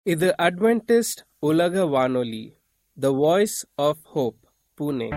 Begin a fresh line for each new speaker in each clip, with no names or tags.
இது அட்வென்டிஸ்ட் உலக வானொலி the voice of hope Pune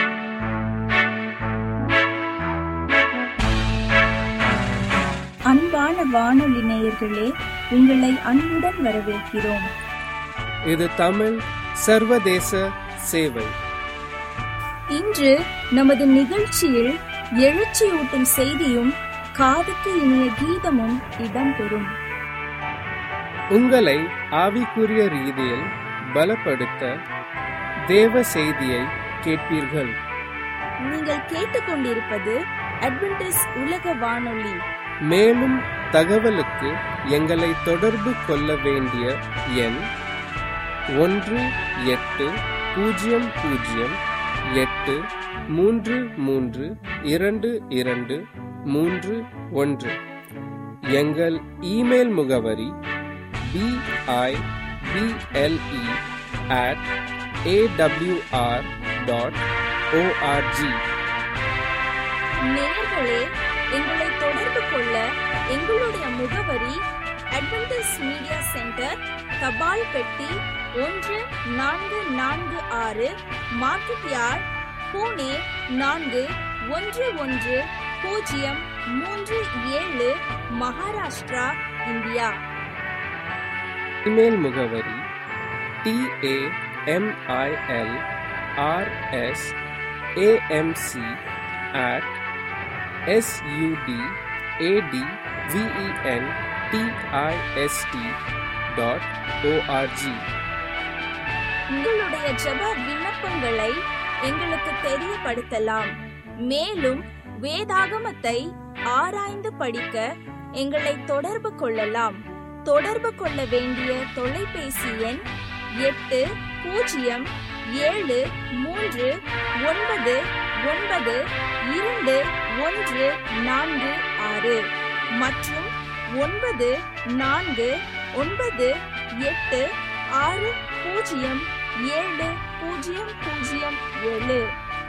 அன்பான வானொலி நேயர்களே உங்களை அன்புடன் வரவேற்கிறோம்
இது தமிழ் சர்வதேச சேவை
இன்று நமது நிகழ்ச்சியில் எழுச்சியூட்டும் செய்தியும் காதுக்கு இனிய கீதமும் இடம்பெறும்
உங்களை ஆவிக்குரிய ரீதியில் பலப்படுத்த தேவ செய்தியை கேட்பீர்கள்
நீங்கள் கேட்டுக்கொண்டிருப்பது அட்வென்டிஸ் உலக வானொலி
மேலும் தகவலுக்கு எங்களை தொடர்பு கொள்ள வேண்டிய எண் ஒன்று எட்டு பூஜ்ஜியம் பூஜ்ஜியம் எட்டு மூன்று மூன்று இரண்டு இரண்டு மூன்று ஒன்று எங்கள் இமெயில் முகவரி BIBLE at AWR dot ORG
நேயர்களே எங்களை தொடர்பு கொள்ள எங்களுடைய முகவரி அட்வென்டிஸ் மீடியா சென்டர் தபால் பெட்டி ஒன்று நான்கு நான்கு ஆறு மார்க்கெட் யார்ட் பூனே நான்கு ஒன்று ஒன்று பூஜ்ஜியம் மூன்று ஏழு மகாராஷ்டிரா இந்தியா
இமெயில் முகவரி TAMIL RS AMC at SUD AD VEN DIST dot ORG
உங்களுடைய ஜெப விண்ணப்பங்களை எங்களுக்கு தெரியப்படுத்தலாம் மேலும் வேதாகமத்தை ஆராய்ந்து படிக்க எங்களை தொடர்பு கொள்ளலாம் தொடர்பு கொள்ள வேண்டிய தொலைபேசி எண் எட்டு பூஜ்ஜியம் ஏழு மூன்று ஒன்பது ஒன்பது இரண்டு ஒன்று நான்கு ஆறு மற்றும் ஒன்பது நான்கு ஒன்பது எட்டு ஆறு பூஜ்ஜியம் ஏழு பூஜ்ஜியம் பூஜ்ஜியம் ஏழு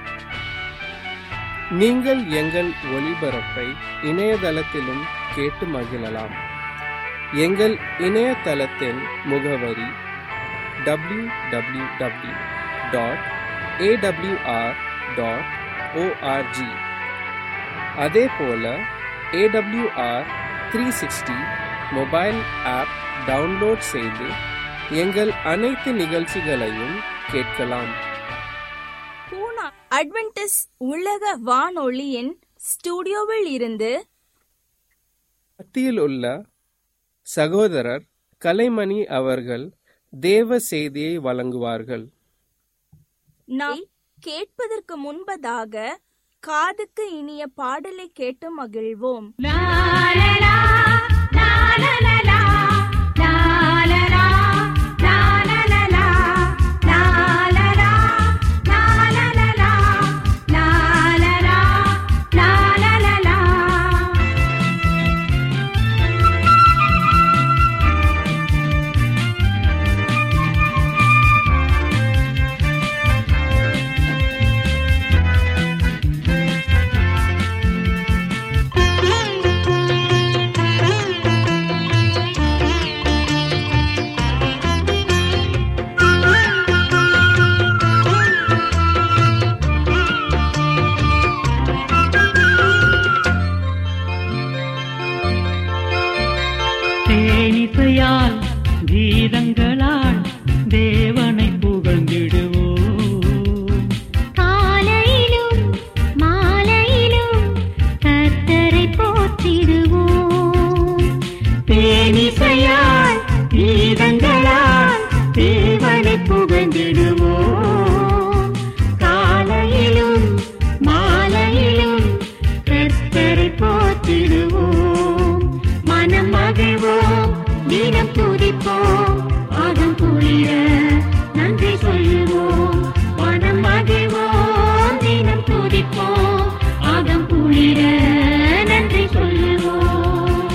நீங்கள் எங்கள் ஒளிபரப்பை இணையதளத்திலும் கேட்டு மகிழலாம் எங்கள் இணையதளத்தின் முகவரி W W W dot AWR dot ORG அதே போல AWR three sixty mobile app download செய்து எங்கள் அனைத்து நிகழ்ச்சிகளையும் கேட்கலாம்
பூனா அட்வென்டிஸ் உலக வானொலியின் ஸ்டுடியோவில் இருந்து
மத்தியில் உள்ள சகோதரர் கலைமணி அவர்கள் தேவ செய்தியை வழங்குவார்கள்
நாம் கேட்பதற்கு முன்பதாக காதுக்கு இனிய பாடலை கேட்டு மகிழ்வோம்
தேனிசையால் கீதங்களால் தேவனை புகழ்ந்திடுவோம்
காலையிலும் மாலையிலும் கர்த்தரை போற்றிடுவோம்
தேனிசையால் கீதங்களால் தேவனை புகழ்ந்திடுவோம் காலையிலும் மாலையிலும் கர்த்தரை போற்றிடுவோம் மனம் மகிழ்வோம் தினம் துதிப்போம் அகம் புரிய நன்றி சொல்லுவோம் மனம் மகிழ்வோம் தினம் துதிப்போம் அகம் புரிய நன்றி சொல்லுவோம்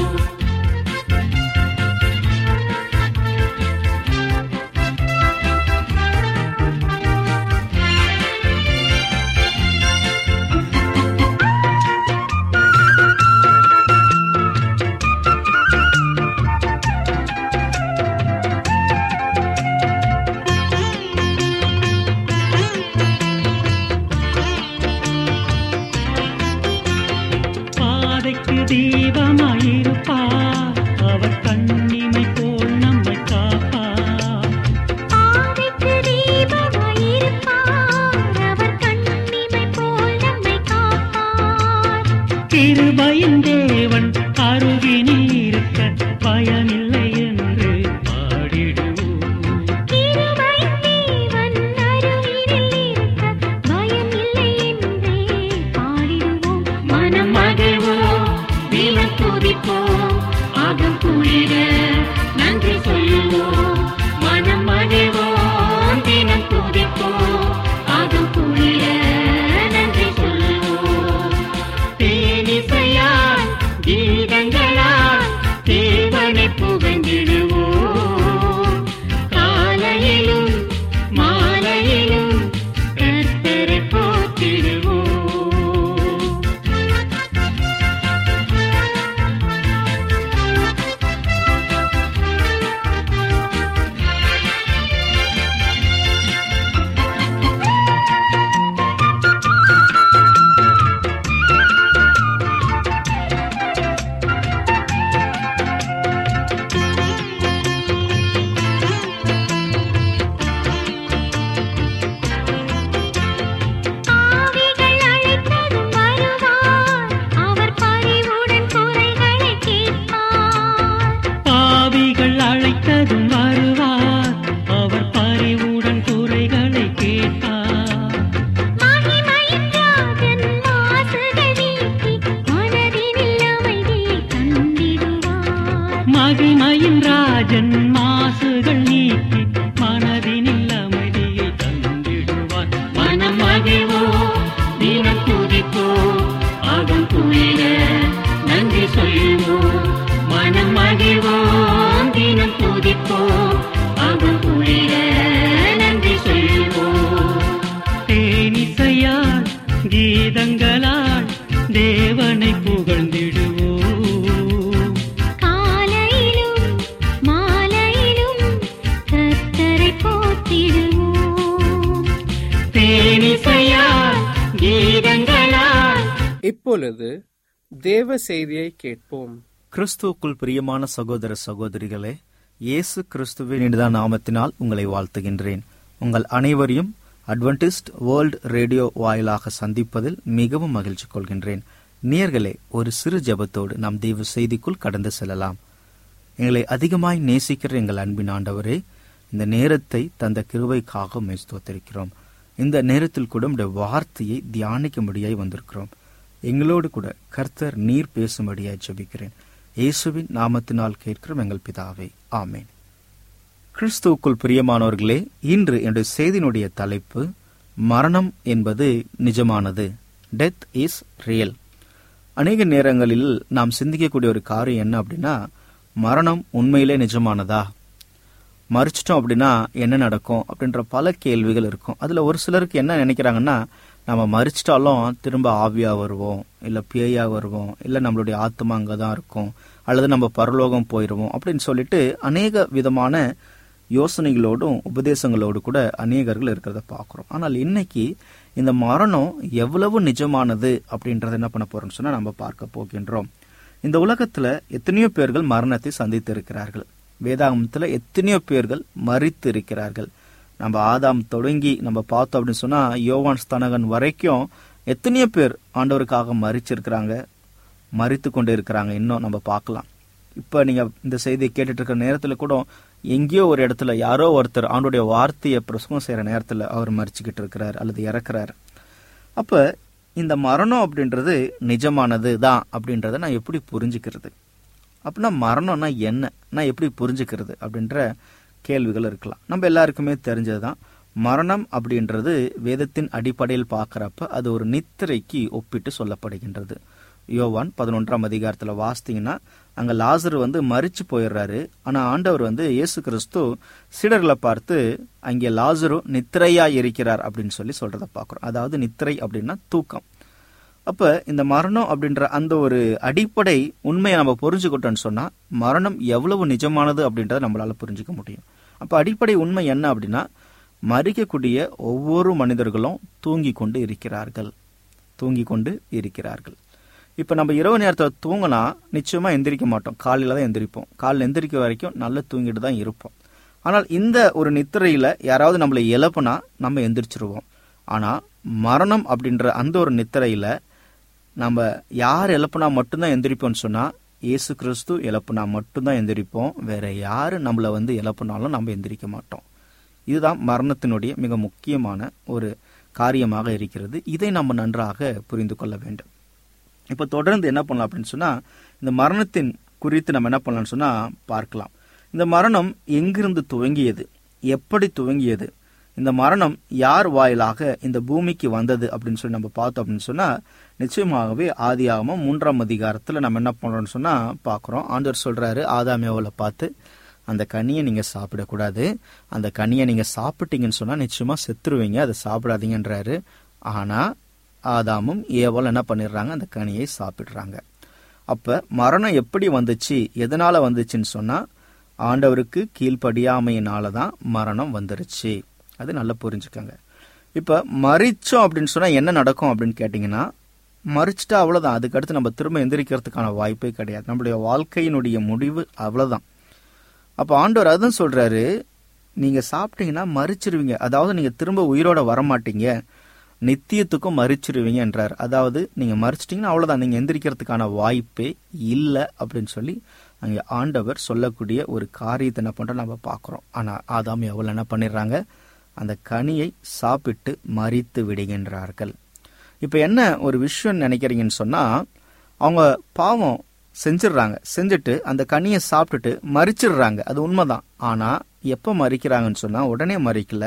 இப்பொழுது தேவ செய்தியை கேட்போம்
கிறிஸ்துவுக்குள் பிரியமான சகோதர சகோதரிகளே இயேசு கிறிஸ்துவின் இனிதான நாமத்தினால் உங்களை வாழ்த்துகின்றேன் உங்கள் அனைவரையும் அட்வென்டிஸ்ட் வேர்ல்ட் ரேடியோ வாயிலாக சந்திப்பதில் மிகவும் மகிழ்ச்சி கொள்கின்றேன் நேர்களே ஒரு சிறு ஜெபத்தோடு நாம் தெய்வ செய்திக்குள் கடந்து செல்லலாம் எங்களை அதிகமாய் நேசிக்கிற எங்கள் அன்பின் ஆண்டவரே இந்த நேரத்தை தந்த கிருபைக்காக உம்மை ஸ்தோத்திரிக்கிறோம் இந்த நேரத்தில் கூட உடைய வார்த்தையை தியானிக்கும்படியாய் வந்திருக்கிறோம் எங்களோடு கூட கர்த்தர் நீர் பேசும்படியாய் ஜெபிக்கிறேன் இயேசுவின் நாமத்தினால் கேட்கிறோம் எங்கள் பிதாவே ஆமேன் கிறிஸ்துவுக்குள் பிரியமானவர்களே இன்று என்னுடைய செய்தியினுடைய தலைப்பு மரணம் என்பது நிஜமானது டெத் இஸ் ரியல் அநேக நேரங்களில் நாம் சிந்திக்கக்கூடிய ஒரு காரியம் என்ன அப்படின்னா மரணம் உண்மையிலே நிஜமானதா மறிச்சிட்டோம் அப்படின்னா என்ன நடக்கும் அப்படின்ற பல கேள்விகள் இருக்கும் அதுல ஒரு சிலருக்கு என்ன நினைக்கிறாங்கன்னா நம்ம மறிச்சிட்டாலும் திரும்ப ஆவியா வருவோம் இல்ல பேயா வருவோம் இல்ல நம்மளுடைய ஆத்மா அங்கதான் இருக்கும் அல்லது நம்ம பரலோகம் போயிடுவோம் அப்படின்னு சொல்லிட்டு அநேக விதமான யோசனைகளோடும் உபதேசங்களோடு கூட அநேகர்கள் இருக்கிறத பார்க்குறோம் ஆனால் இன்னைக்கு இந்த மரணம் எவ்வளவு நிஜமானது அப்படின்றத என்ன பண்ண போறோம்னு சொன்னா நம்ம பார்க்க போகின்றோம் இந்த உலகத்துல எத்தனையோ பேர்கள் மரணத்தை சந்தித்து இருக்கிறார்கள் வேதாகமத்துல எத்தனையோ பேர்கள் மறித்து இருக்கிறார்கள் நம்ம ஆதாம் தொடங்கி நம்ம பார்த்தோம் அப்படின்னு சொன்னா யோவான் ஸ்தனகன் வரைக்கும் எத்தனையோ பேர் ஆண்டவருக்காக மறிச்சிருக்கிறாங்க மறித்து கொண்டு இருக்கிறாங்க இன்னும் நம்ம பார்க்கலாம் இப்ப நீங்க இந்த செய்தியை கேட்டுட்டு இருக்கிற நேரத்துல கூட எங்கேயோ ஒரு இடத்துல யாரோ ஒருத்தர் ஆண்டுடைய வார்த்தையை பிரசவம் செய்யற நேரத்துல அவர் மறிச்சுக்கிட்டு இருக்கிறார் அல்லது இறக்குறாரு அப்ப இந்த மரணம் அப்படின்றது நிஜமானது தான் அப்படின்றத நான் எப்படி புரிஞ்சுக்கிறது அப்படின்னா மரணம்னா என்ன நான் எப்படி புரிஞ்சுக்கிறது அப்படின்ற கேள்விகள் இருக்கலாம் நம்ம எல்லாருக்குமே தெரிஞ்சதுதான் மரணம் அப்படின்றது வேதத்தின் அடிப்படையில் பார்க்கறப்ப அது ஒரு நித்திரைக்கு ஒப்பிட்டு சொல்லப்படுகின்றது யோவான் பதினொன்றாம் அதிகாரத்துல வாசித்தீங்கன்னா அங்க லாசர் வந்து மறிச்சு போயிடுறாரு ஆனா ஆண்டவர் வந்து இயேசு கிறிஸ்து சீடர்களை பார்த்து அங்கே லாசரு நித்திரையா இருக்கிறார் அப்படின்னு சொல்லி சொல்றத பாக்குறோம் அதாவது நித்திரை அப்படின்னா தூக்கம் அப்ப இந்த மரணம் அப்படின்ற அந்த ஒரு அடிப்படை உண்மையை நம்ம புரிஞ்சுக்கிட்டோம்னு சொன்னா மரணம் எவ்வளவு நிஜமானது அப்படின்றத நம்மளால புரிஞ்சுக்க முடியும் அப்ப அடிப்படை உண்மை என்ன அப்படின்னா மறிக்கக்கூடிய ஒவ்வொரு மனிதர்களும் தூங்கி கொண்டு இருக்கிறார்கள் தூங்கி கொண்டு இருக்கிறார்கள் இப்ப நம்ம இரவு நேரத்தில் தூங்கினா நிச்சயமா எந்திரிக்க மாட்டோம் காலையில தான் எந்திரிப்போம் காலையில் எந்திரிக்க வரைக்கும் நல்லா தூங்கிட்டு தான் இருப்போம் ஆனால் இந்த ஒரு நித்திரையில யாராவது நம்மளை இழப்புனா நம்ம எந்திரிச்சிருவோம் ஆனா மரணம் அப்படின்ற அந்த ஒரு நித்திரையில நம்ம யார் இழப்புனா மட்டும்தான் எந்திரிப்போம்னு சொன்னா இயேசு கிறிஸ்து இழப்புனா மட்டும்தான் எந்திரிப்போம் வேற யாரு நம்மளை வந்து இழப்புனாலும் நம்ம எந்திரிக்க மாட்டோம் இதுதான் மரணத்தினுடைய மிக முக்கியமான ஒரு காரியமாக இருக்கிறது இதை நம்ம நன்றாக புரிந்து கொள்ள வேண்டும் இப்ப தொடர்ந்து என்ன பண்ணலாம் அப்படின்னு சொன்னா இந்த மரணத்தின் குறித்து நம்ம என்ன பண்ணலாம்னு சொன்னா பார்க்கலாம் இந்த மரணம் எங்கிருந்து துவங்கியது எப்படி துவங்கியது இந்த மரணம் யார் வாயிலாக இந்த பூமிக்கு வந்தது அப்படின்னு சொல்லி நம்ம பார்த்தோம் அப்படின்னு சொன்னா நிச்சயமாகவே ஆதியாகமம் மூன்றாம் அதிகாரத்துல நம்ம என்ன பண்றோம்னு சொன்னா பாக்குறோம் ஆண்டவர் சொல்றாரு ஆதாமியாவில் பார்த்து அந்த கனியை நீங்க சாப்பிடக்கூடாது அந்த கனியை நீங்க சாப்பிட்டீங்கன்னு சொன்னா நிச்சயமா செத்துருவீங்க அதை சாப்பிடாதீங்கன்றாரு ஆனா ஆதாமும் ஏவல் என்ன பண்ணிடுறாங்க அந்த கனியை சாப்பிடுறாங்க அப்ப மரணம் எப்படி வந்துச்சு எதனால வந்துச்சுன்னு சொன்னா ஆண்டவருக்கு கீழ்ப்படியாமையினால தான் மரணம் வந்துருச்சு அது நல்லா புரிஞ்சுக்கங்க இப்ப மறிச்சோம் அப்படின்னு சொன்னா என்ன நடக்கும் அப்படின்னு கேட்டீங்கன்னா மறிச்சிட்டா அவ்வளவுதான் அதுக்கடுத்து நம்ம திரும்ப எந்திரிக்கிறதுக்கான வாய்ப்பே கிடையாது நம்மளுடைய வாழ்க்கையினுடைய முடிவு அவ்வளவுதான் அப்ப ஆண்டவர் அதான் சொல்றாரு நீங்க சாப்பிட்டீங்கன்னா மறிச்சிருவீங்க அதாவது நீங்க திரும்ப உயிரோட வரமாட்டீங்க நித்தியத்துக்கும் மறிச்சிருவீங்க என்றார் அதாவது நீங்க மறிச்சிட்டீங்கன்னா அவ்வளவுதான் நீங்க எந்திரிக்கிறதுக்கான வாய்ப்பே இல்லை அப்படின்னு சொல்லி அங்க ஆண்டவர் சொல்லக்கூடிய ஒரு காரியத்தை என்ன பண்றோம் நம்ம பாக்குறோம் ஆனா ஆதாம் எவ்வளவு என்ன பண்ணிடுறாங்க அந்த கனியை சாப்பிட்டு மறித்து விடுகின்றார்கள் இப்ப என்ன ஒரு விஷயம் நினைக்கிறீங்கன்னு சொன்னா அவங்க பாவம் செஞ்சிடுறாங்க செஞ்சுட்டு அந்த கனியை சாப்பிட்டுட்டு மறிச்சிடுறாங்க அது உண்மைதான் ஆனா எப்ப மறிக்கிறாங்கன்னு சொன்னா உடனே மறிக்கல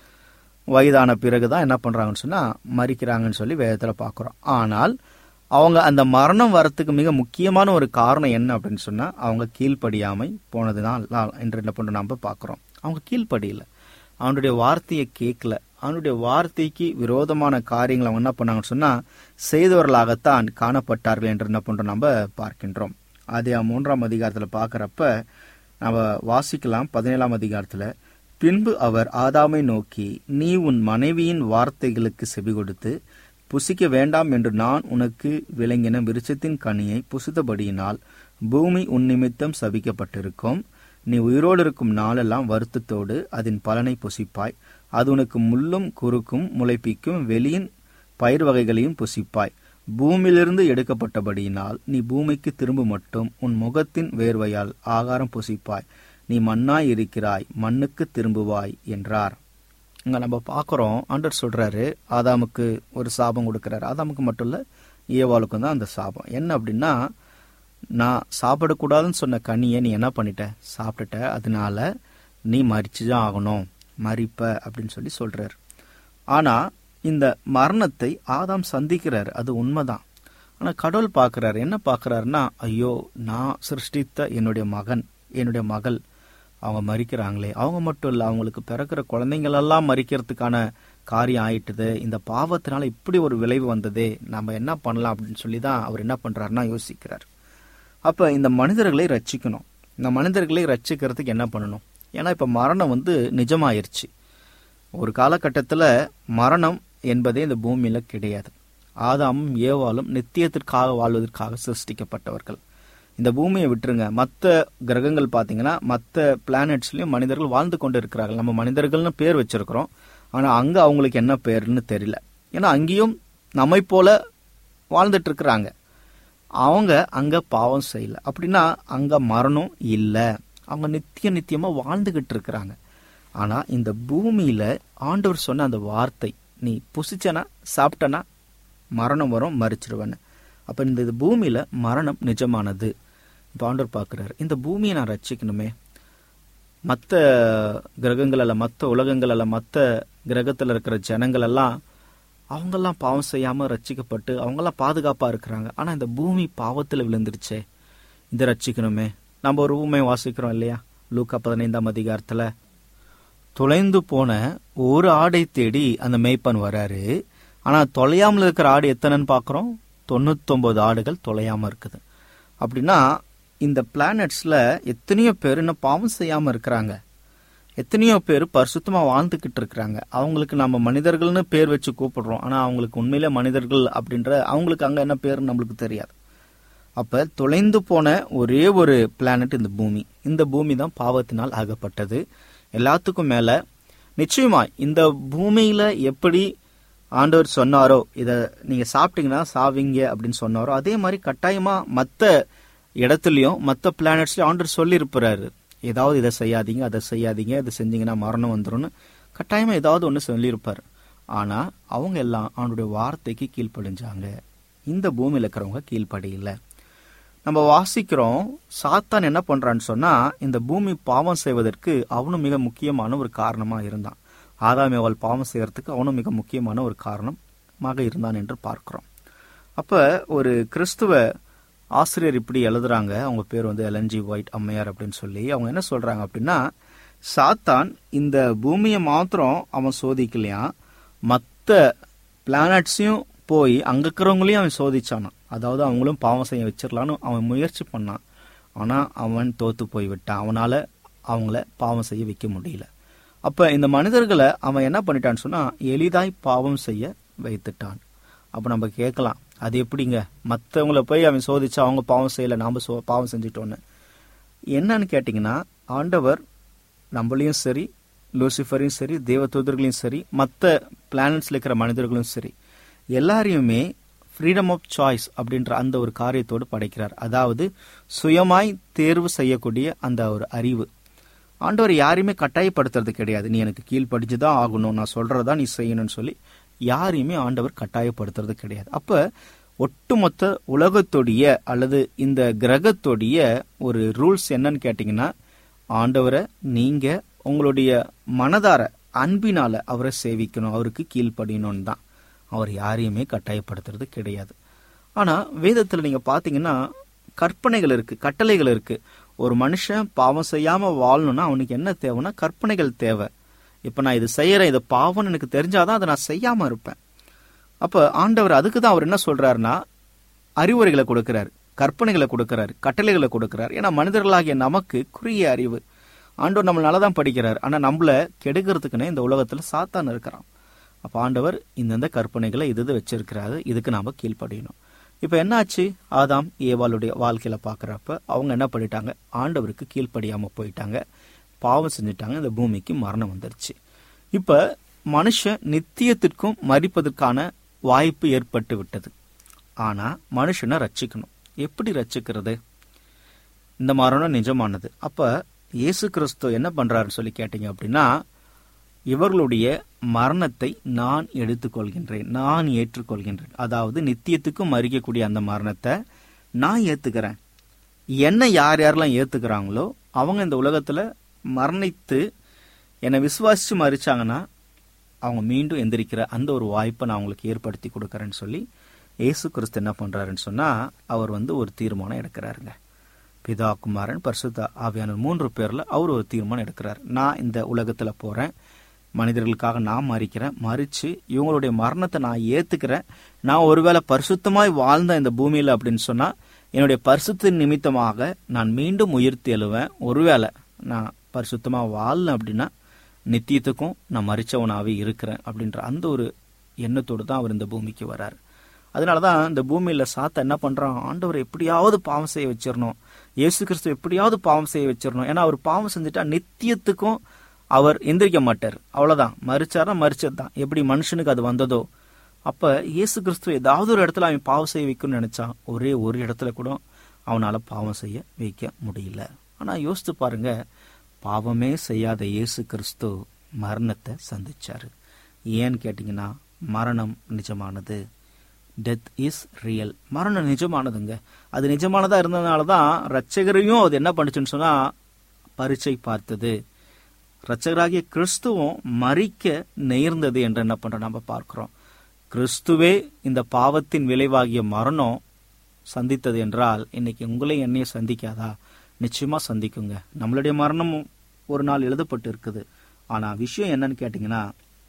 வயதான பிறகுதான் என்ன பண்றாங்கன்னு சொன்னா மறிக்கிறாங்கன்னு சொல்லி வேதத்துல பாக்குறோம் ஆனால் அவங்க அந்த மரணம் வரத்துக்கு மிக முக்கியமான ஒரு காரணம் என்ன அப்படின்னு சொன்னா அவங்க கீழ்ப்படியாமை போனதுதான் என்று என்ன பண்றோம் நம்ம பாக்குறோம் அவங்க கீழ்ப்படியில அவனுடைய வார்த்தையை கேட்கல அவனுடைய வார்த்தைக்கு விரோதமான காரியங்களை அவங்க என்ன பண்ணாங்கன்னு சொன்னா செய்தவர்களாகத்தான் காணப்பட்டார்கள் என்று என்ன பண்றோம் நம்ம பார்க்கின்றோம் அதே மூன்றாம் அதிகாரத்துல பாக்குறப்ப நம்ம வாசிக்கலாம் பதினேழாம் அதிகாரத்துல பின்பு அவர் ஆதாமை நோக்கி நீ உன் மனைவியின் வார்த்தைகளுக்கு செவி கொடுத்து புசிக்க வேண்டாம் என்று நான் உனக்கு விளங்கின விருட்சத்தின் கனியை புசித்தபடியினால் பூமி உன் நிமித்தம் சபிக்கப்பட்டிருக்கும் நீ உயிரோடு இருக்கும் நாளெல்லாம் வருத்தத்தோடு அதன் பலனை புசிப்பாய் அது உனக்கு முள்ளும் குறுக்கும் முளைப்பிக்கும் வெளியின் பயிர் வகைகளையும் புசிப்பாய் பூமியிலிருந்து எடுக்கப்பட்டபடியினால் நீ பூமிக்கு திரும்ப மட்டும் உன் முகத்தின் வேர்வையால் ஆகாரம் புசிப்பாய் நீ மண்ணாய் இருக்கிறாய் மண்ணுக்கு திரும்புவாய் என்றார் இங்க நம்ம பார்க்குறோம் ஆண்டர் சொல்றாரு ஆதாமுக்கு ஒரு சாபம் கொடுக்கிறாரு ஆதாமுக்கு மட்டும் இல்ல ஏவாளுக்கும் தான் அந்த சாபம் என்ன அப்படின்னா நான் சாப்பிடக்கூடாதுன்னு சொன்ன கனியை நீ என்ன பண்ணிட்ட சாப்பிட்டுட்ட அதனால நீ மறிச்சு தான் ஆகணும் மறிப்ப அப்படின்னு சொல்லி சொல்றாரு ஆனா இந்த மரணத்தை ஆதாம் சந்திக்கிறார் அது உண்மைதான் ஆனா கடவுள் பார்க்கறாரு என்ன பார்க்கறாருன்னா ஐயோ நான் சிருஷ்டித்த என்னுடைய மகன் என்னுடைய மகள் அவங்க மறிக்கிறாங்களே அவங்க மட்டும் இல்ல அவங்களுக்கு பிறக்கிற குழந்தைங்களெல்லாம் மறிக்கிறதுக்கான காரியம் ஆயிட்டுது இந்த பாவத்தினால இப்படி ஒரு விளைவு வந்ததே நம்ம என்ன பண்ணலாம் அப்படின்னு சொல்லி தான் அவர் என்ன பண்றாருன்னா யோசிக்கிறார் அப்ப இந்த மனிதர்களை ரட்சிக்கணும் இந்த மனிதர்களை ரட்சிக்கிறதுக்கு என்ன பண்ணணும் ஏன்னா இப்ப மரணம் வந்து நிஜமாயிருச்சு ஒரு காலகட்டத்துல மரணம் என்பதே இந்த பூமியில கிடையாது ஆதாமும் ஏவாலும் நித்தியத்திற்காக வாழ்வதற்காக சிருஷ்டிக்கப்பட்டவர்கள் இந்த பூமியை விட்டுருங்க மற்ற கிரகங்கள் பார்த்தீங்கன்னா மற்ற பிளானட்ஸ்லயும் மனிதர்கள் வாழ்ந்து கொண்டு இருக்கிறார்கள் நம்ம மனிதர்கள்னு பேர் வச்சிருக்கிறோம் ஆனா அங்க அவங்களுக்கு என்ன பேர்னு தெரியல ஏன்னா அங்கேயும் நம்மை போல வாழ்ந்துட்டு இருக்கிறாங்க அவங்க அங்க பாவம் செய்யல அப்படின்னா அங்க மரணம் இல்ல அவங்க நித்திய நித்தியமா வாழ்ந்துகிட்டு இருக்கிறாங்க ஆனா இந்த பூமியில ஆண்டவர் சொன்ன அந்த வார்த்தை நீ புசிச்சனா சாப்பிட்டனா மரணம் வரும் மறிச்சிருவேன்னு அப்ப இந்த இது பூமியில மரணம் நிஜமானது இப்ப ஆண்டவர் பார்க்கிறாரு இந்த பூமியை நான் ரட்சிக்கணுமே மற்ற கிரகங்கள் அல்ல மற்ற உலகங்கள் அல்ல மற்ற கிரகத்துல இருக்கிற ஜனங்கள் எல்லாம் அவங்கெல்லாம் பாவம் செய்யாம ரட்சிக்கப்பட்டு அவங்கெல்லாம் பாதுகாப்பா இருக்கிறாங்க ஆனா இந்த பூமி பாவத்துல விழுந்துருச்சே இதை ரட்சிக்கணுமே நம்ம ஒரு ஊமை வாசிக்கிறோம் இல்லையா லூக்கா பதினைந்தாம் அதிகாரத்துல தொலைந்து போன ஒரு ஆடை தேடி அந்த மேய்ப்பன் வராரு ஆனா தொலையாமல் இருக்கிற ஆடு எத்தனைன்னு பாக்குறோம் தொண்ணூத்தொன்பது ஆடுகள் தொலையாம இருக்குது அப்படின்னா இந்த பிளானட்ஸ்ல எத்தனையோ பேர் இன்னும் பாவம் செய்யாம இருக்கிறாங்க எத்தனையோ பேர் பரிசுத்தமா வாழ்ந்துகிட்டு இருக்கிறாங்க அவங்களுக்கு நம்ம மனிதர்கள்னு பேர் வச்சு கூப்பிடுறோம் ஆனா அவங்களுக்கு உண்மையிலே மனிதர்கள் அப்படின்ற அவங்களுக்கு அங்க என்ன பேர் நம்மளுக்கு தெரியாது அப்ப தொலைந்து போன ஒரே ஒரு பிளானட் இந்த பூமி இந்த பூமி தான் பாவத்தினால் ஆகப்பட்டது எல்லாத்துக்கும் மேல நிச்சயமா இந்த பூமியில எப்படி ஆண்டவர் சொன்னாரோ இத நீங்க சாப்பிட்டீங்கன்னா சாவீங்க அப்படின்னு சொன்னாரோ அதே மாதிரி கட்டாயமா மத்த இடத்துலயும் மத்த பிளானட்ஸ்லயும் ஆண்டவர் சொல்லி இருப்பாரு ஏதாவது இதை செய்யாதீங்க அதை செய்யாதீங்க இதை செஞ்சீங்கன்னா மரணம் வந்துரும்னு கட்டாயமா ஏதாவது ஒன்று சொல்லியிருப்பார் ஆனா அவங்க எல்லாம் அவனுடைய வார்த்தைக்கு கீழ்ப்படிஞ்சாங்க இந்த பூமியில இருக்கிறவங்க கீழ்ப்படியில நம்ம வாசிக்கிறோம் சாத்தான் என்ன பண்றான்னு சொன்னா இந்த பூமி பாவம் செய்வதற்கு அவனும் மிக முக்கியமான ஒரு காரணமா இருந்தான் ஆதாம் அவள் பாவம் செய்யறதுக்கு அவனும் மிக முக்கியமான ஒரு காரணமாக இருந்தான் என்று பார்க்கிறோம் அப்ப ஒரு கிறிஸ்துவ ஆசிரியர் இப்படி எழுதுறாங்க அவங்க பேர் வந்து எல்என்ஜி ஒயிட் அம்மையார் அப்படின்னு சொல்லி அவங்க என்ன சொல்றாங்க அப்படின்னா சாத்தான் இந்த பூமியை மாத்திரம் அவன் சோதிக்கலையா மற்ற பிளானட்ஸையும் போய் அங்க இருக்கிறவங்களையும் அவன் சோதிச்சானான் அதாவது அவங்களும் பாவம் செய்ய வச்சிடலான்னு அவன் முயற்சி பண்ணான் ஆனா அவன் தோத்து போய் விட்டான் அவனால அவங்கள பாவம் செய்ய வைக்க முடியல அப்ப இந்த மனிதர்களை அவன் என்ன பண்ணிட்டான்னு சொன்னா எளிதாய் பாவம் செய்ய வைத்துட்டான் அப்ப நம்ம கேட்கலாம் அது எப்படிங்க மற்றவங்கள போய் அவன் சோதிச்சு அவங்க பாவம் செய்யல நாம சோ பாவம் செஞ்சிட்டோன்னு என்னன்னு கேட்டிங்கன்னா ஆண்டவர் நம்மளையும் சரி லூசிஃபரையும் சரி தேவதூதர்களையும் சரி மற்ற பிளானட்ஸ்ல இருக்கிற மனிதர்களும் சரி எல்லாரையுமே ஃப்ரீடம் ஆஃப் சாய்ஸ் அப்படின்ற அந்த ஒரு காரியத்தோடு படைக்கிறார் அதாவது சுயமாய் தேர்வு செய்யக்கூடிய அந்த ஒரு அறிவு ஆண்டவர் யாரையுமே கட்டாயப்படுத்துறது கிடையாது நீ எனக்கு கீழ்ப்படிச்சுதான் ஆகணும் நான் சொல்றதா நீ செய்யணும்னு சொல்லி யாரையுமே ஆண்டவர் கட்டாயப்படுத்துறது கிடையாது அப்ப ஒட்டுமொத்த உலகத்துடைய அல்லது இந்த கிரகத்துடைய ஒரு ரூல்ஸ் என்னன்னு கேட்டீங்கன்னா ஆண்டவரை நீங்க உங்களுடைய மனதார அன்பினால அவரை சேவிக்கணும் அவருக்கு கீழ்ப்படியணும்னு தான் அவர் யாரையுமே கட்டாயப்படுத்துறது கிடையாது ஆனா வேதத்துல நீங்க பாத்தீங்கன்னா கற்பனைகள் இருக்கு கட்டளைகள் இருக்கு ஒரு மனுஷன் பாவம் செய்யாம வாழணும்னா அவனுக்கு என்ன தேவைன்னா கற்பனைகள் தேவை இப்ப நான் இது செய்யறேன் இது பாவம்னு எனக்கு தெரிஞ்சாதான் அதை நான் செய்யாம இருப்பேன் அப்ப ஆண்டவர் அதுக்கு தான் அவர் என்ன சொல்றாருன்னா அறிவுரைகளை கொடுக்கிறாரு கற்பனைகளை கொடுக்கிறாரு கட்டளைகளை கொடுக்கிறார் ஏன்னா மனிதர்களாகிய நமக்கு குறுகிய அறிவு ஆண்டவர் நம்ம நல்லா தான் படிக்கிறார் ஆனா நம்மள கெடுக்கிறதுக்குன்னே இந்த உலகத்துல சாத்தான் இருக்கிறான் அப்ப ஆண்டவர் இந்தந்த கற்பனைகளை இது இது வச்சிருக்கிறாரு இதுக்கு நாம கீழ்ப்படியணும் இப்ப என்னாச்சு ஆதாம் ஏவாளுடைய வாழ்க்கையில பாக்குறப்ப அவங்க என்ன பண்ணிட்டாங்க ஆண்டவருக்கு கீழ்ப்படியாம போயிட்டாங்க பாவம் செஞ்சுட்டாங்க இந்த பூமிக்கு மரணம் வந்துருச்சு இப்ப மனுஷன் நித்தியத்திற்கும் மறிப்பதற்கான வாய்ப்பு ஏற்பட்டு விட்டது ஆனா மனுஷனை ரட்சிக்கணும் எப்படி ரட்சிக்கிறது இந்த மரணம் நிஜமானது அப்ப இயேசு கிறிஸ்து என்ன பண்றாருன்னு சொல்லி கேட்டீங்க அப்படின்னா இவர்களுடைய மரணத்தை நான் எடுத்துக்கொள்கின்றேன் நான் ஏற்றுக்கொள்கின்றேன் அதாவது நித்தியத்துக்கும் மறிக்கக்கூடிய அந்த மரணத்தை நான் ஏத்துக்கிறேன் என்ன யார் யாரெல்லாம் ஏத்துக்கிறாங்களோ அவங்க இந்த உலகத்துல மரணித்து என்னை விசுவாசிச்சு மறிச்சாங்கன்னா அவங்க மீண்டும் எந்திரிக்கிற அந்த ஒரு வாய்ப்பை நான் அவங்களுக்கு ஏற்படுத்தி கொடுக்கறேன்னு சொல்லி இயேசு கிறிஸ்து என்ன பண்றாருன்னு சொன்னா அவர் வந்து ஒரு தீர்மானம் எடுக்கிறாருங்க பிதா குமாரன் பரிசுத்த ஆவியான மூன்று பேர்ல அவர் ஒரு தீர்மானம் எடுக்கிறார் நான் இந்த உலகத்துல போறேன் மனிதர்களுக்காக நான் மறிக்கிறேன் மறிச்சு இவங்களுடைய மரணத்தை நான் ஏத்துக்கிறேன் நான் ஒருவேளை பரிசுத்தமாய் வாழ்ந்த இந்த பூமியில அப்படின்னு சொன்னா என்னுடைய பரிசுத்தின் நிமித்தமாக நான் மீண்டும் உயிர்த்து எழுவேன் ஒருவேளை நான் பரிசுத்தமா வாழல அப்படின்னா நித்தியத்துக்கும் நான் மறிச்சவனாவே இருக்கிறேன் அப்படின்ற அந்த ஒரு எண்ணத்தோடு தான் அவர் இந்த பூமிக்கு வரார் அதனாலதான் இந்த பூமியில சாத்த என்ன பண்றான் ஆண்டவர் எப்படியாவது பாவம் செய்ய வச்சிடணும் இயேசு கிறிஸ்து எப்படியாவது பாவம் செய்ய வச்சிடணும் ஏன்னா அவர் பாவம் செஞ்சுட்டா நித்தியத்துக்கும் அவர் எந்திரிக்க மாட்டார் அவ்வளவுதான் மறிச்சாரா மறிச்சது தான் எப்படி மனுஷனுக்கு அது வந்ததோ அப்ப இயேசு கிறிஸ்து ஏதாவது ஒரு இடத்துல அவன் பாவம் செய்ய வைக்கணும்னு நினைச்சான் ஒரே ஒரு இடத்துல கூட அவனால பாவம் செய்ய வைக்க முடியல ஆனா யோசித்து பாருங்க பாவமே செய்யாத இயேசு கிறிஸ்து மரணத்தை சந்திச்சாரு ஏன்னு கேட்டீங்கன்னா மரணம் நிஜமானது டெத் இஸ் ரியல் மரணம் நிஜமானதுங்க அது நிஜமானதா இருந்ததுனால தான் ரட்சகரையும் அது என்ன பண்ணுச்சுன்னு சொன்னா பரீட்சை பார்த்தது ரட்சகராகிய கிறிஸ்துவும் மறிக்க நேர்ந்தது என்று என்ன பண்ற நம்ம பார்க்கிறோம் கிறிஸ்துவே இந்த பாவத்தின் விளைவாகிய மரணம் சந்தித்தது என்றால் இன்னைக்கு உங்களை என்னையும் சந்திக்காதா நிச்சயமா சந்திக்குங்க நம்மளுடைய மரணமும் ஒரு நாள் எழுதப்பட்டு இருக்குது ஆனா விஷயம் என்னன்னு கேட்டீங்கன்னா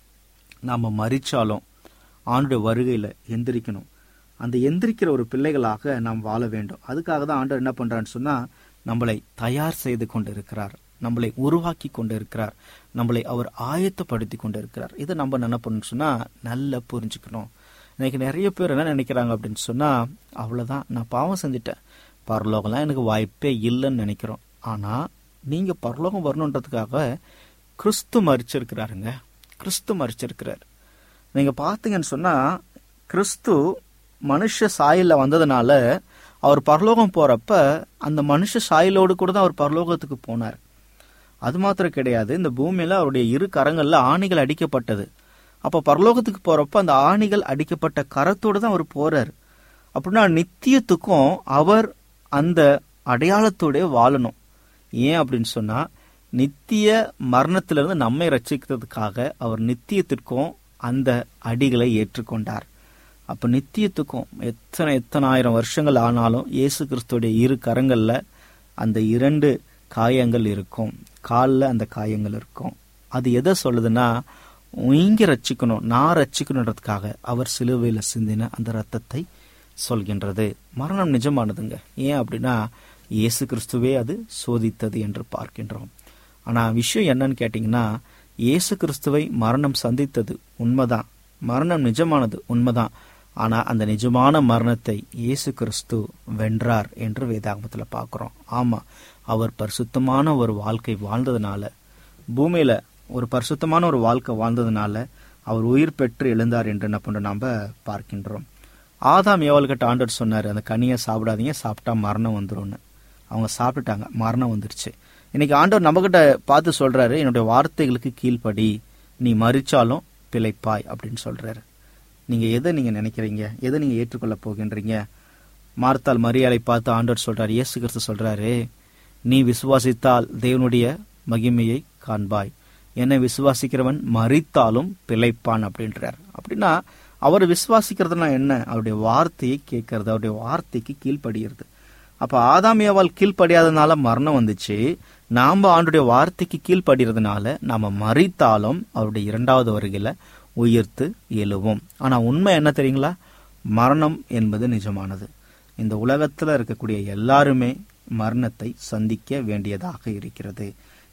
நாம மறிச்சாலும் ஆண்டுடைய வருகையில எந்திரிக்கணும் அந்த எந்திரிக்கிற ஒரு பிள்ளைகளாக நாம் வாழ வேண்டும் அதுக்காக தான் ஆண்டவர் என்ன பண்றான்னு சொன்னா நம்மளை தயார் செய்து கொண்டு இருக்கிறார் நம்மளை உருவாக்கி கொண்டு இருக்கிறார் நம்மளை அவர் ஆயத்தப்படுத்தி கொண்டு இருக்கிறார் இதை நம்ம என்ன பண்ணணும் சொன்னா நல்லா புரிஞ்சுக்கணும் இன்னைக்கு நிறைய பேர் என்ன நினைக்கிறாங்க அப்படின்னு சொன்னா அவ்வளவுதான் நான் பாவம் செஞ்சுட்டேன் பரலோகம்லாம் எனக்கு வாய்ப்பே இல்லைன்னு நினைக்கிறோம் ஆனா நீங்க பரலோகம் வரணுன்றதுக்காக கிறிஸ்து மறிச்சிருக்கிறாருங்க கிறிஸ்து மறிச்சிருக்கிறார் நீங்க பாத்தீங்கன்னு சொன்னா கிறிஸ்து மனுஷ சாயல்ல வந்ததுனால அவர் பரலோகம் போறப்ப அந்த மனுஷ சாயலோடு கூட தான் அவர் பரலோகத்துக்கு போனார் அது மாத்திரம் கிடையாது இந்த பூமியில அவருடைய இரு கரங்கள்ல ஆணிகள் அடிக்கப்பட்டது அப்ப பரலோகத்துக்கு போறப்ப அந்த ஆணிகள் அடிக்கப்பட்ட கரத்தோடு தான் அவர் போறார் அப்படின்னா நித்தியத்துக்கும் அவர் அந்த அடையாளத்தோட வாழணும் ஏன் அப்படின்னு சொன்னா நித்திய மரணத்திலிருந்து நம்மை ரட்சிக்கிறதுக்காக அவர் நித்தியத்திற்கும் அந்த அடிகளை ஏற்றுக்கொண்டார் அப்ப நித்தியத்துக்கும் எத்தனை எத்தனை ஆயிரம் வருஷங்கள் ஆனாலும் இயேசு கிறிஸ்துடைய இரு கரங்கள்ல அந்த இரண்டு காயங்கள் இருக்கும் காலில் அந்த காயங்கள் இருக்கும் அது எதை சொல்லுதுன்னா நீங்க ரட்சிக்கணும் நான் ரட்சிக்கணுன்றதுக்காக அவர் சிலுவையில் சிந்தின அந்த ரத்தத்தை சொல்கின்றது மரணம் நிஜமானதுங்க ஏன் அப்படின்னா இயேசு கிறிஸ்துவே அது சோதித்தது என்று பார்க்கின்றோம் ஆனா விஷயம் என்னன்னு கேட்டீங்கன்னா இயேசு கிறிஸ்துவை மரணம் சந்தித்தது உண்மைதான் மரணம் நிஜமானது உண்மைதான் ஆனா அந்த நிஜமான மரணத்தை இயேசு கிறிஸ்து வென்றார் என்று வேதாகமத்துல பார்க்கிறோம் ஆமா அவர் பரிசுத்தமான ஒரு வாழ்க்கை வாழ்ந்ததுனால பூமியில ஒரு பரிசுத்தமான ஒரு வாழ்க்கை வாழ்ந்ததுனால அவர் உயிர் பெற்று எழுந்தார் என்று என்ன பண்றோம் நாம பார்க்கின்றோம் ஆதாம் ஏவல்கிட்ட ஆண்டவர் சொன்னார் அந்த கனியை சாப்பிடாதீங்க சாப்பிட்டா மரணம் வந்துரும்னு அவங்க சாப்பிட்டுட்டாங்க மரணம் வந்துருச்சு இன்னைக்கு ஆண்டவர் நம்மகிட்ட பார்த்து சொல்றாரு என்னுடைய வார்த்தைகளுக்கு கீழ்ப்படி நீ மறிச்சாலும் பிழைப்பாய் அப்படின்னு சொல்றாரு நீங்க எதை நீங்க நினைக்கிறீங்க எதை நீங்க ஏற்றுக்கொள்ள போகின்றீங்க மார்த்தால் மரியாதை பார்த்து ஆண்டவர் சொல்றாரு இயேசு கிறிஸ்து சொல்றாரு நீ விசுவாசித்தால் தேவனுடைய மகிமையை காண்பாய் என்னை விசுவாசிக்கிறவன் மறித்தாலும் பிழைப்பான் அப்படின்றார் அப்படின்னா அவர் விசுவாசிக்கிறதுனா என்ன அவருடைய வார்த்தையை கேட்கறது அவருடைய வார்த்தைக்கு கீழ்ப்படுகிறது அப்ப ஆதாமியாவால் கீழ்ப்படியாதனால மரணம் வந்துச்சு நாம ஆண்டுடைய வார்த்தைக்கு கீழ்ப்படுறதுனால நாம மறித்தாலும் அவருடைய இரண்டாவது வருகையில உயிர்த்து எழுவோம் ஆனா உண்மை என்ன தெரியுங்களா மரணம் என்பது நிஜமானது இந்த உலகத்துல இருக்கக்கூடிய எல்லாருமே மரணத்தை சந்திக்க வேண்டியதாக இருக்கிறது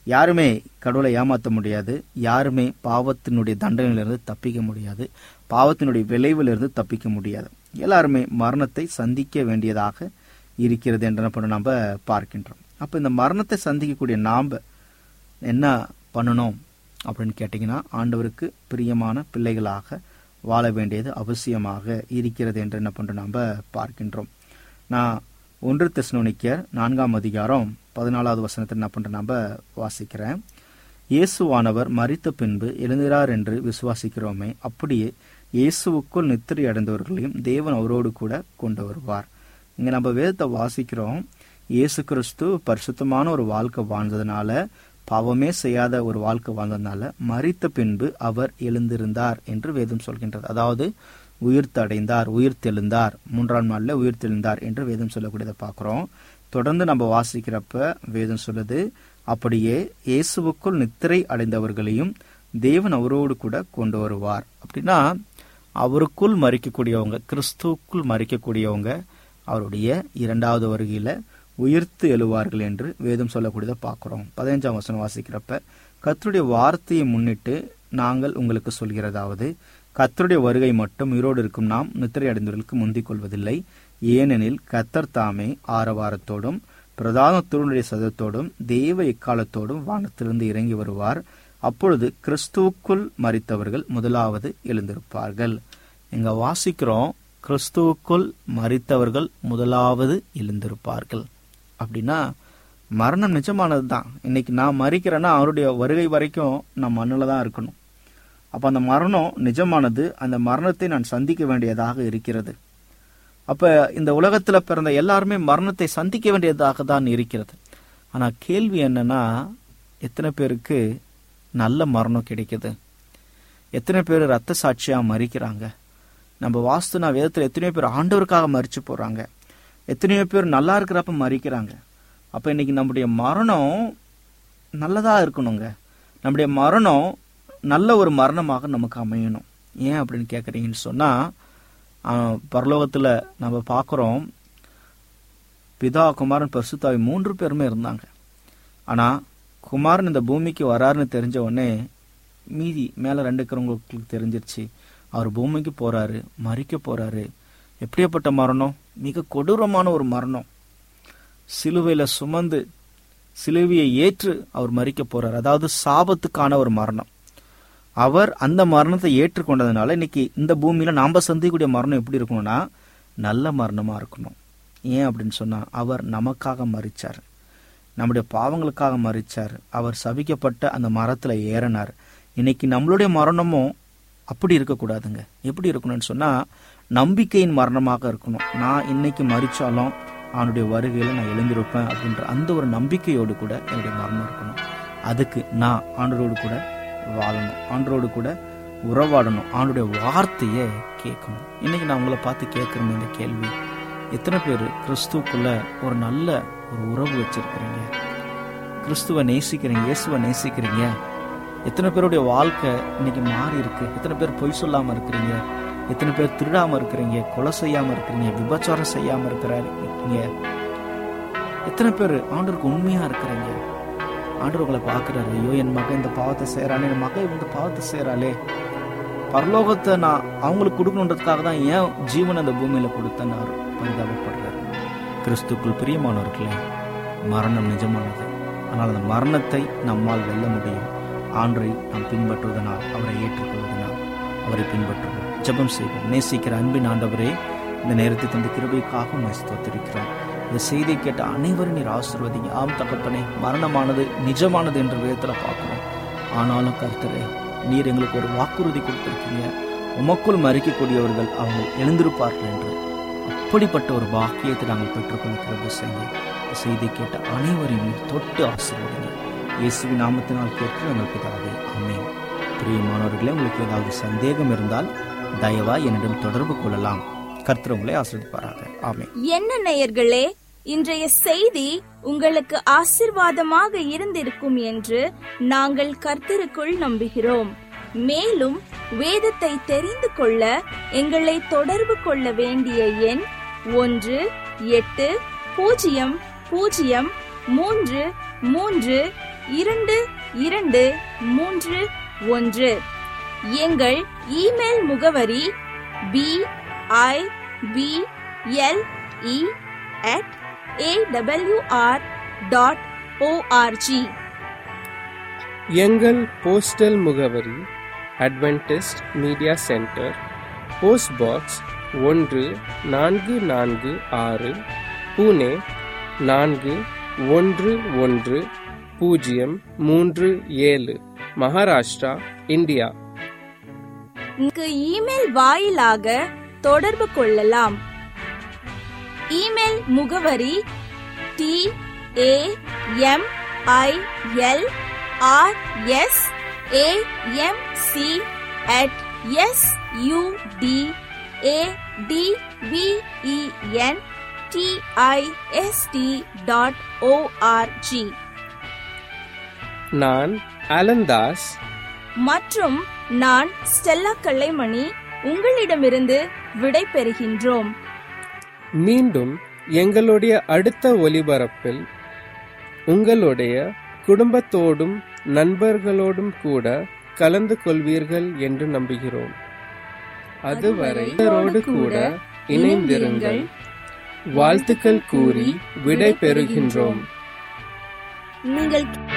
யாருமே கடவுளை ஏமாற்ற முடியாது யாருமே பாவத்தினுடைய தண்டனையிலிருந்து தப்பிக்க முடியாது பாவத்தினுடைய விளைவிலிருந்து தப்பிக்க முடியாது எல்லாருமே மரணத்தை சந்திக்க வேண்டியதாக இருக்கிறது என்று என்ன பண்ண நம்ம பார்க்கின்றோம் அப்போ இந்த மரணத்தை சந்திக்கக்கூடிய நாம் என்ன பண்ணணும் அப்படின்னு கேட்டிங்கன்னா ஆண்டவருக்கு பிரியமான பிள்ளைகளாக வாழ வேண்டியது அவசியமாக இருக்கிறது என்று என்ன பண்ணுறோம் நம்ம பார்க்கின்றோம் நான் ஒன்று தெசனோனிக்கர் நான்காம் அதிகாரம் பதினாலாவது வசனத்தை என்ன பண்ணுறேன் நம்ம வாசிக்கிறேன் இயேசுவானவர் மரித்த பின்பு எழுந்திரார் என்று விசுவாசிக்கிறோமே அப்படியே இயேசுவுக்குள் நித்திரை அடைந்தவர்களையும் தேவன் அவரோடு கூட கொண்டு வருவார் இங்க நம்ம வேதத்தை வாசிக்கிறோம் இயேசு கிறிஸ்து பரிசுத்தமான ஒரு வாழ்க்கை வாழ்ந்ததுனால பாவமே செய்யாத ஒரு வாழ்க்கை வாழ்ந்ததுனால மரித்த பின்பு அவர் எழுந்திருந்தார் என்று வேதம் சொல்கின்றது அதாவது உயிர்த்தடைந்தார் உயிர்த்தெழுந்தார் மூன்றாம் நாள்ல உயிர்த்தெழுந்தார் என்று வேதம் சொல்லக்கூடியதை பார்க்கிறோம் தொடர்ந்து நம்ம வாசிக்கிறப்ப வேதம் சொல்லுது அப்படியே இயேசுவுக்குள் நித்திரை அடைந்தவர்களையும் தேவன் அவரோடு கூட கொண்டு வருவார் அப்படின்னா அவருக்குள் மறிக்கக்கூடியவங்க கிறிஸ்துவுக்குள் மறிக்கக்கூடியவங்க அவருடைய இரண்டாவது வருகையில உயிர்த்து எழுவார்கள் என்று வேதம் சொல்லக்கூடியதை பார்க்கிறோம் பதினஞ்சாம் வசனம் வாசிக்கிறப்ப கர்த்தருடைய வார்த்தையை முன்னிட்டு நாங்கள் உங்களுக்கு சொல்கிறதாவது கர்த்தருடைய வருகை மட்டும் உயிரோடு இருக்கும் நாம் நித்திரை அடைந்தவர்களுக்கு முந்திக் கொள்வதில்லை ஏனெனில் கத்தர் தாமே ஆரவாரத்தோடும் பிரதான தூணுடைய சதத்தோடும் தேவ இக்காலத்தோடும் வானத்திலிருந்து இறங்கி வருவார் அப்பொழுது கிறிஸ்துவுக்குள் மறித்தவர்கள் முதலாவது எழுந்திருப்பார்கள் இங்க வாசிக்கிறோம் கிறிஸ்துவுக்குள் மறித்தவர்கள் முதலாவது எழுந்திருப்பார்கள் அப்படின்னா மரணம் நிஜமானது தான் இன்னைக்கு நான் மறிக்கிறேன்னா அவருடைய வருகை வரைக்கும் நான் மண்ணில் தான் இருக்கணும் அப்போ அந்த மரணம் நிஜமானது அந்த மரணத்தை நான் சந்திக்க வேண்டியதாக இருக்கிறது அப்ப இந்த உலகத்துல பிறந்த எல்லாருமே மரணத்தை சந்திக்க வேண்டியதாக தான் இருக்கிறது ஆனா கேள்வி என்னன்னா எத்தனை பேருக்கு நல்ல மரணம் கிடைக்குது எத்தனை பேர் ரத்த சாட்சியா மறிக்கிறாங்க நம்ம வாஸ்துனா வேதத்துல எத்தனையோ பேர் ஆண்டவருக்காக மறிச்சு போறாங்க எத்தனையோ பேர் நல்லா இருக்கிறப்ப மறிக்கிறாங்க அப்ப இன்னைக்கு நம்முடைய மரணம் நல்லதா இருக்கணுங்க நம்முடைய மரணம் நல்ல ஒரு மரணமாக நமக்கு அமையணும் ஏன் அப்படின்னு கேக்குறீங்கன்னு சொன்னா ஆஹ், பரலோகத்துல நம்ம பார்க்குறோம் பிதா குமாரன் பரிசுத்தாவி மூன்று பேருமே இருந்தாங்க ஆனா குமாரன் இந்த பூமிக்கு வராருன்னு தெரிஞ்ச உடனே மீதி மேல ரெண்டு இருக்கிறவங்களுக்கு தெரிஞ்சிருச்சு அவர் பூமிக்கு போறாரு மறிக்க போறாரு எப்படியாப்பட்ட மரணம் மிக கொடூரமான ஒரு மரணம் சிலுவையில சுமந்து சிலுவையை ஏற்று அவர் மறிக்க போறார் அதாவது சாபத்துக்கான ஒரு மரணம் அவர் அந்த மரணத்தை ஏற்றுக்கொண்டதுனால இன்னைக்கு இந்த பூமியில நாம சந்திக்கக்கூடிய மரணம் எப்படி இருக்கணும்னா நல்ல மரணமா இருக்கணும் ஏன் அப்படின்னு சொன்னா அவர் நமக்காக மறிச்சார் நம்முடைய பாவங்களுக்காக மறிச்சார் அவர் சபிக்கப்பட்ட அந்த மரத்துல ஏறினார் இன்னைக்கு நம்மளுடைய மரணமும் அப்படி இருக்கக்கூடாதுங்க எப்படி இருக்கணும்னு சொன்னா நம்பிக்கையின் மரணமாக இருக்கணும் நான் இன்னைக்கு மறிச்சாலும் அவனுடைய வருகையில நான் எழுந்திருப்பேன் அப்படின்ற அந்த ஒரு நம்பிக்கையோடு கூட என்னுடைய மரணம் இருக்கணும் அதுக்கு நான் ஆண்டரோடு கூட வாழணும் ஆண்டரோடு கூட உறவாடணும் ஆண்டுடைய வார்த்தையை கேட்கணும் இன்னைக்கு நான் உங்களை பார்த்து கேட்குறேன் இந்த கேள்வி எத்தனை பேர் கிறிஸ்துவுக்குள்ள ஒரு நல்ல ஒரு உறவு வச்சிருக்கிறீங்க கிறிஸ்துவை நேசிக்கிறீங்க இயேசுவை நேசிக்கிறீங்க எத்தனை பேருடைய வாழ்க்கை இன்னைக்கு மாறி இருக்கு எத்தனை பேர் பொய் சொல்லாம இருக்கிறீங்க எத்தனை பேர் திருடாம இருக்கிறீங்க கொலை செய்யாம இருக்கிறீங்க விபச்சாரம் செய்யாம இருக்கிறீங்க எத்தனை பேர் ஆண்டவருக்கு உண்மையா இருக்கிறீங்க ஆண்டவர் உங்களை பார்க்குறாரு ஐயோ என் மகன் இந்த பாவத்தை செய்கிறானே என் மகன் இந்த பாவத்தை செய்கிறாளே பரலோகத்தை நான் அவங்களுக்கு கொடுக்கணுன்றதுக்காக தான் ஏன் ஜீவன் அந்த பூமியில கொடுத்தேன்னு அவர் பரிதாபப்படுறாரு கிறிஸ்துக்குள் பிரியமானவர்களே மரணம் நிஜமானது ஆனால் அந்த மரணத்தை நம்மால் வெல்ல முடியும் ஆண்டரை நாம் பின்பற்றுவதனால் அவரை ஏற்றுக்கொள்வதனால் அவரை பின்பற்றுவோம் ஜெபம் செய்வோம் நேசிக்கிற அன்பின் ஆண்டவரே இந்த நேரத்தை தந்த கிருபைக்காக உண்மை ஸ்தோத்திருக்கிறோம் இந்த செய்தியை கேட்ட அனைவரும் நீர் ஆசிர்வதிங்க ஆம் தகப்பனே மரணமானது நிஜமானது என்று வேதத்துல பார்க்கிறோம் ஆனாலும் கர்த்தரே நீர் எங்களுக்கு ஒரு வாக்குறுதி கொடுத்திருக்கீங்க உமக்குள் மறிக்கக்கூடியவர்கள் அவங்க எழுந்திருப்பார்கள் என்று அப்படிப்பட்ட ஒரு பாக்கியத்தை நாங்கள் பெற்றுக்கொள்ள கிருபை செய்யுங்க இந்த செய்தியை கேட்ட அனைவரையும் நீர் தொட்டு ஆசீர்வதிங்க இயேசுவின் நாமத்தினால் கேட்டு எங்கள் பிதாவே ஆமென் பிரியமானவர்களே உங்களுக்கு ஏதாவது சந்தேகம் இருந்தால் தயவா என்னிடம் தொடர்பு கொள்ளலாம் கர்த்தர் உங்களை ஆசிர்வதிப்பாராக ஆமென்
என்ன நேயர்களே இன்றைய செய்தி உங்களுக்கு ஆசிர்வாதமாக இருந்திருக்கும் என்று நாங்கள் கர்த்தருக்குள் நம்புகிறோம் மேலும் வேதத்தை தெரிந்து கொள்ள எங்களை தொடர்பு கொள்ள வேண்டிய எண் ஒன்று எட்டு பூஜ்ஜியம் பூஜ்ஜியம் மூன்று மூன்று இரண்டு இரண்டு மூன்று ஒன்று எங்கள் இமெயில் முகவரி B I B L E at AWR dot ORG
எங்கள் போஸ்டல் முகவரி Adventist media centre post box ஒன்று நான்கு நான்கு ஆறு புனே நான்கு ஒன்று ஒன்று பூஜ்ஜியம் மூன்று ஏழு மகாராஷ்டிரா இந்தியா
இங்கு இமெயில் வாயிலாக தொடர்பு கொள்ளலாம் இமெயில் முகவரி T A M I L R S A M C at S U D A D V E N D I S T dot ORG
நான் அலந்தாஸ்
மற்றும் நான் ஸ்டெல்லா கல்லைமணி உங்களிடமிருந்து விடை பெறுகின்றோம்
மீண்டும் எங்களுடைய அடுத்த ஒலிபரப்பில் உங்களுடைய குடும்பத்தோடும் நண்பர்களோடும் கூட கலந்து கொள்வீர்கள் என்று நம்புகிறோம் அதுவரை இவரோடு கூட இணைந்திருங்கள் வாழ்த்துக்கள் கூறி விடை பெறுகின்றோம்
நீங்கள்